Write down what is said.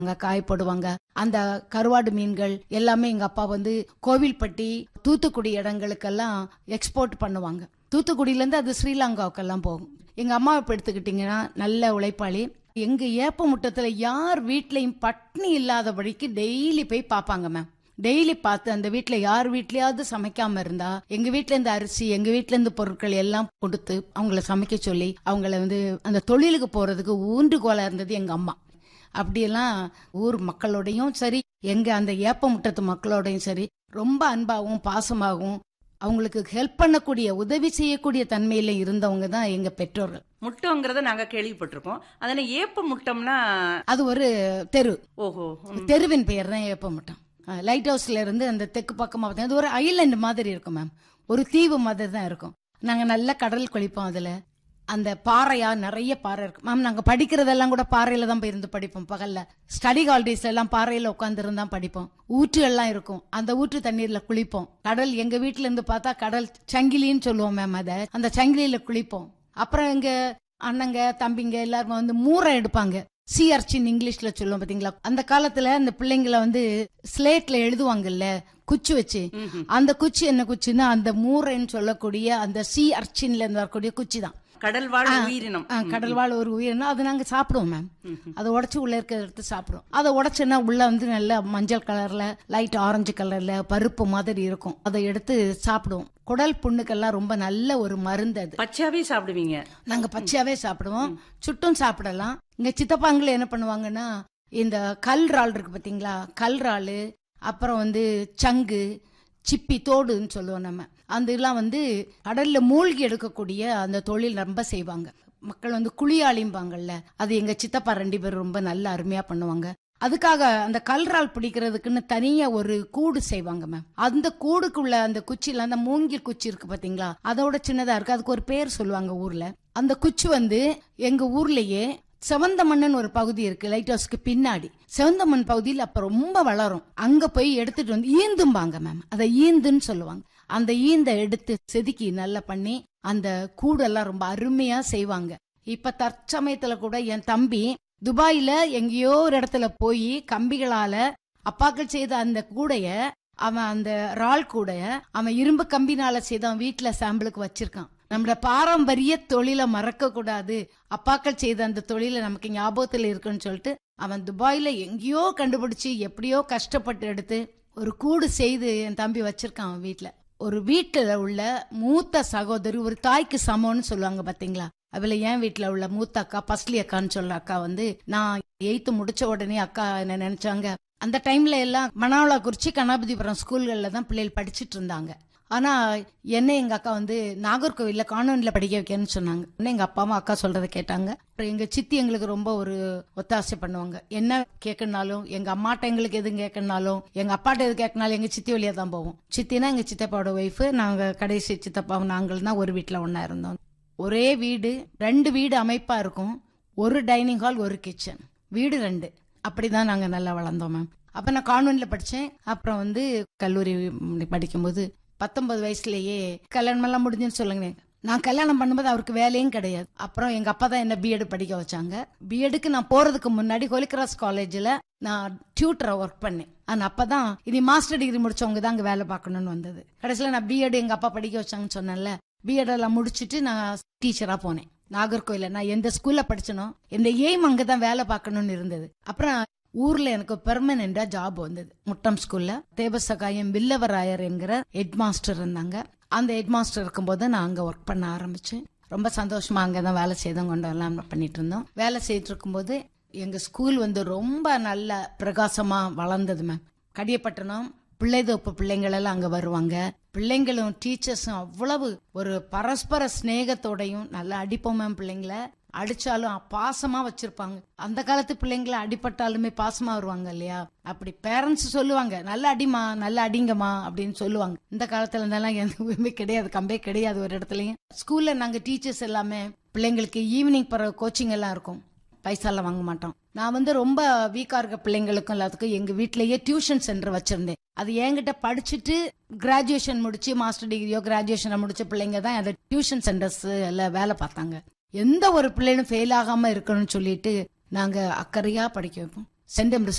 அங்க காய் போடுவாங்க அந்த கருவாடு மீன்கள் எல்லாமே எங்க அப்பா வந்து கோவில்பட்டி தூத்துக்குடி இடங்களுக்கெல்லாம் எக்ஸ்போர்ட் பண்ணுவாங்க தூத்துக்குடியில இருந்து அது ஸ்ரீலங்காவுக்கெல்லாம் போகும் எங்க அம்மாவை இப்ப எடுத்துக்கிட்டீங்கன்னா நல்ல உழைப்பாளி எங்க ஏப்ப முட்டத்துல யார் வீட்லயும் பட்னி இல்லாதபடிக்கு டெய்லி போய் பாப்பாங்க மேம் டெய்லி பார்த்து அந்த வீட்ல யார் வீட்லயாவது சமைக்காம இருந்தா எங்க வீட்ல இருந்து அரிசி எங்க வீட்ல இருந்து பொருட்கள் எல்லாம் கொடுத்து அவங்கள சமைக்க சொல்லி அவங்கள வந்து அந்த தொழிலுக்கு போறதுக்கு ஊன்றுகோலா இருந்தது எங்க அம்மா அப்படியெல்லாம் ஊர் மக்களோடையும் சரி எங்க அந்த ஏப்ப முட்டத்து மக்களோடையும் சரி ரொம்ப அன்பாகவும் பாசமாகவும் அவங்களுக்கு ஹெல்ப் பண்ணக்கூடிய உதவி செய்யக்கூடிய தன்மையில இருந்தவங்க தான் எங்க பெற்றோர்கள் முட்டங்கிறத நாங்க கேள்விப்பட்டிருக்கோம் அதனால ஏப்ப முட்டம்னா அது ஒரு தெரு ஓஹோ ம். தெருவின் பெயர் தான் ஏப்ப முட்டம் லைட் ஹவுஸ்ல இருந்து அந்த தெற்கு பக்கமா பார்த்தா அது ஒரு ஐலண்ட் மாதிரி இருக்கும் மேம் ஒரு தீவு மாதிரி தான் இருக்கும் நாங்க நல்ல கடல் குளிப்போம் அதுல அந்த பாறையா நிறைய பாறை இருக்கு மேம் நாங்க படிக்கிறதெல்லாம் கூட பாறையில தான் போய் இருந்து படிப்போம் பகல்ல ஸ்டடி ஹாலிடேஸ்ல எல்லாம் பாறையில உட்கார்ந்து இருந்தா படிப்போம் ஊற்று எல்லாம் இருக்கும் அந்த ஊற்று தண்ணீர்ல குளிப்போம் கடல் எங்க வீட்டுல இருந்து பார்த்தா கடல் சங்கிலின்னு சொல்லுவோம் மேம் அத அந்த சங்கிலியில குளிப்போம் அப்புறம் எங்க அண்ணங்க தம்பிங்க எல்லாரும் வந்து மூரை எடுப்பாங்க சி அர்ச்சின் இங்கிலீஷ்ல சொல்லுவோம் பாத்தீங்களா அந்த காலத்துல அந்த பிள்ளைங்கள வந்து ஸ்லேட்ல எழுதுவாங்கல்ல குச்சி வச்சு ம்ஹும். அந்த குச்சி என்ன குச்சின்னா அந்த மூரைன்னு சொல்லக்கூடிய அந்த சி அர்ச்சின்ல இருந்து வரக்கூடிய குச்சி தான் கடல் வாழ் உயிரினம் ஆ, கடல் வாழ் ஒரு உயிரினா அதை நாங்க சாப்பிடுவோம் மேம் ம்ஹும். அதை உடைச்சு உள்ள இருக்கிறத எடுத்து சாப்பிடுவோம் அதை உடைச்சோன்னா உள்ள வந்து நல்ல மஞ்சள் கலர்ல லைட் ஆரஞ்சு கலர்ல பருப்பு மாதிரி இருக்கும் அதை எடுத்து சாப்பிடுவோம் குடல் புண்ணுக்கெல்லாம் ரொம்ப நல்ல ஒரு மருந்து அது பச்சையாவே சாப்பிடுவீங்க நாங்க பச்சையாவே சாப்பிடுவோம் சுட்டும் சாப்பிடலாம் இங்க சித்தப்பாங்கள என்ன பண்ணுவாங்கன்னா இந்த கல் இறால் இருக்கு பாத்தீங்களா கல் இறால் அப்புறம் வந்து சங்கு சிப்பி தோடுன்னு சொல்லுவோம் நம்ம அந்த இதெல்லாம் வந்து கடல்ல மூழ்கி எடுக்கக்கூடிய அந்த தொழில் ரொம்ப செய்வாங்க மக்கள் வந்து குழியாளிம்பாங்கல்ல அது எங்க சித்தப்பா ரெண்டு பேரும் ரொம்ப நல்ல அருமையா பண்ணுவாங்க அதுக்காக அந்த கல்றால் பிடிக்கிறதுக்குன்னு தனியா ஒரு கூடு செய்வாங்க மேம் அந்த கூடுக்குள்ள அந்த குச்சியில அந்த மூங்கில் குச்சி இருக்கு பாத்தீங்களா அதோட சின்னதா இருக்கு அதுக்கு ஒரு பேர் சொல்லுவாங்க ஊர்ல அந்த குச்சி வந்து எங்க ஊர்லயே செவந்தமண்ணன் ஒரு பகுதி இருக்கு லைட் ஹவுஸ்க்கு பின்னாடி செவந்தமண் பகுதியில் அப்ப ரொம்ப வளரும் அங்க போய் எடுத்துட்டு வந்து ஈந்தும்பாங்க மேம் அதை ஈந்துன்னு சொல்லுவாங்க அந்த ஈந்த எடுத்து செதுக்கி நல்லா பண்ணி அந்த கூடெல்லாம் ரொம்ப அருமையா செய்வாங்க இப்ப தற்சமயத்துல கூட என் தம்பி துபாயில எங்கேயோ ஒரு இடத்துல போய் கம்பிகளால அப்பாக்கள் செய்த அந்த கூடைய அவன் அந்த ரால் கூடைய அவன் இரும்பு கம்பினால செய்த அவன் வீட்டுல சாம்பிளுக்கு வச்சிருக்கான் நம்மளோட பாரம்பரிய தொழிலை மறக்க கூடாது அப்பாக்கள் செய்த அந்த தொழிலை நமக்கு ஞாபகத்துல இருக்குன்னு சொல்லிட்டு அவன் துபாயில எங்கேயோ கண்டுபிடிச்சு எப்படியோ கஷ்டப்பட்டு எடுத்து ஒரு கூடு செய்து என் தம்பி வச்சிருக்கான் அவன் வீட்டுல ஒரு வீட்டுல உள்ள மூத்த சகோதரி ஒரு தாய்க்கு சமம்னு சொல்லுவாங்க பாத்தீங்களா அதுல என் வீட்டுல உள்ள மூத்த அக்கா பஸ்லி அக்கான்னு சொல்ல அக்கா வந்து நான் எயித்து முடிச்ச உடனே அக்கா என்ன நினைச்சாங்க அந்த டைம்ல எல்லாம் மணாவளா குறிச்சி கணாபதிபுரம் ஸ்கூல்கள்ல தான் பிள்ளைகள் படிச்சிட்டு இருந்தாங்க ஆனா என்ன எங்க அக்கா வந்து நாகர்கோவில்ல கான்வென்ட்ல படிக்க வைக்கன்னு சொன்னாங்க உடனே எங்க அப்பாவும் அக்கா சொல்றதை கேட்டாங்க அப்புறம் எங்க சித்தி எங்களுக்கு ரொம்ப ஒரு ஒத்தாசை பண்ணுவாங்க என்ன கேட்கணும்னாலும் எங்க அம்மாட்ட எங்களுக்கு எதுவும் கேட்கணும்னாலும் எங்க அப்பாட்ட எது கேட்கனாலும் எங்க சித்தி வழியா தான் போவோம் சித்தினா எங்க சித்தப்பாவோட ஒய்ஃப் நாங்க கடைசி சித்தப்பாவும் நாங்கள் தான் ஒரு வீட்டுல ஒண்ணா இருந்தோம் ஒரே வீடு ரெண்டு வீடு அமைப்பா இருக்கும் ஒரு டைனிங் ஹால் ஒரு கிச்சன் வீடு ரெண்டு அப்படிதான் நாங்க நல்லா வளர்ந்தோம் மேம் அப்ப நான் கான்வென்ட்ல படிச்சேன் அப்புறம் வந்து கல்லூரி படிக்கும்போது பத்தொன்பது வயசுலயே கல்யாணம் எல்லாம் முடிஞ்சுன்னு சொல்லுங்க நான் கல்யாணம் பண்ணும்போது அவருக்கு வேலையும் கிடையாது அப்புறம் எங்க அப்பா தான் என்ன பிஎட் படிக்க வச்சாங்க பிஎடுக்கு நான் போறதுக்கு முன்னாடி ஹோலிகிராஸ் காலேஜ்ல நான் டியூட்டரா ஒர்க் பண்ணேன் ஆனா அப்பதான் இனி மாஸ்டர் டிகிரி முடிச்சவங்க தான் அங்க வேலை பார்க்கணும்னு வந்தது கடைசியில நான் பிஎட் எங்க அப்பா படிக்க வச்சாங்கன்னு சொன்னேன்ல பிஎட் எல்லாம் முடிச்சிட்டு நான் டீச்சரா போனேன் நாகர்கோயில நான் எந்த ஸ்கூல்ல படிச்சனோ எந்த எய்ம் அங்கதான் வேலை பார்க்கணும்னு இருந்தது அப்புறம் ஊர்ல எனக்கு பெர்மனண்டா ஜாப் வந்தது முட்டம் ஸ்கூல்ல தேவசகாயம் வில்லவராயர் என்கிற ஹெட் மாஸ்டர் இருந்தாங்க அந்த ஹெட் மாஸ்டர் இருக்கும்போது நான் அங்க ஒர்க் பண்ண ஆரம்பிச்சேன் ரொம்ப சந்தோஷமா அங்கதான் வேலை செய்தோம் கொண்டு எல்லாம் பண்ணிட்டு இருந்தோம் வேலை செய்துட்டு இருக்கும்போது எங்க ஸ்கூல் வந்து ரொம்ப நல்ல பிரகாசமா வளர்ந்தது மேம் கடியப்பட்டணம் பிள்ளைதோப்பு பிள்ளைங்கள் எல்லாம் அங்க வருவாங்க பிள்ளைங்களும் டீச்சர்ஸும் அவ்வளவு ஒரு பரஸ்பர சிநேகத்தோடையும் நல்லா அடிப்போம் மேம் பிள்ளைங்கள அடிச்சாலும் பாசமா வச்சிருப்பாங்க அந்த காலத்து பிள்ளைங்கள அடிபட்டாலுமே பாசமா வருவாங்க இல்லையா அப்படி பேரண்ட்ஸ் சொல்லுவாங்க நல்ல அடிமா நல்ல அடிங்கம்மா அப்படின்னு சொல்லுவாங்க இந்த காலத்துல இருந்தெல்லாம் எதுவுமே கிடையாது கம்பே கிடையாது ஒரு இடத்துலயும் ஸ்கூல்ல நாங்க டீச்சர்ஸ் எல்லாமே பிள்ளைங்களுக்கு ஈவினிங் பிறகு கோச்சிங் எல்லாம் இருக்கும் பைசாலாம் வாங்க மாட்டோம் நான் வந்து ரொம்ப வீக்கா இருக்க பிள்ளைங்களுக்கும் எல்லாத்துக்கும் எங்க வீட்லயே டியூஷன் சென்டர் வச்சிருந்தேன் அது என்கிட்ட படிச்சுட்டு கிராஜுவேஷன் முடிச்சு மாஸ்டர் டிகிரியோ கிராஜுவேஷனை முடிச்ச பிள்ளைங்க தான் அந்த டியூஷன் சென்டர்ஸ் எல்லாம் வேலை பார்த்தாங்க எந்த ஒரு பிள்ளைகளும் ஃபெயில் ஆகாம இருக்கணும்னு சொல்லிட்டு நாங்க அக்கறையா படிக்க வைப்போம் செந்தமிழ்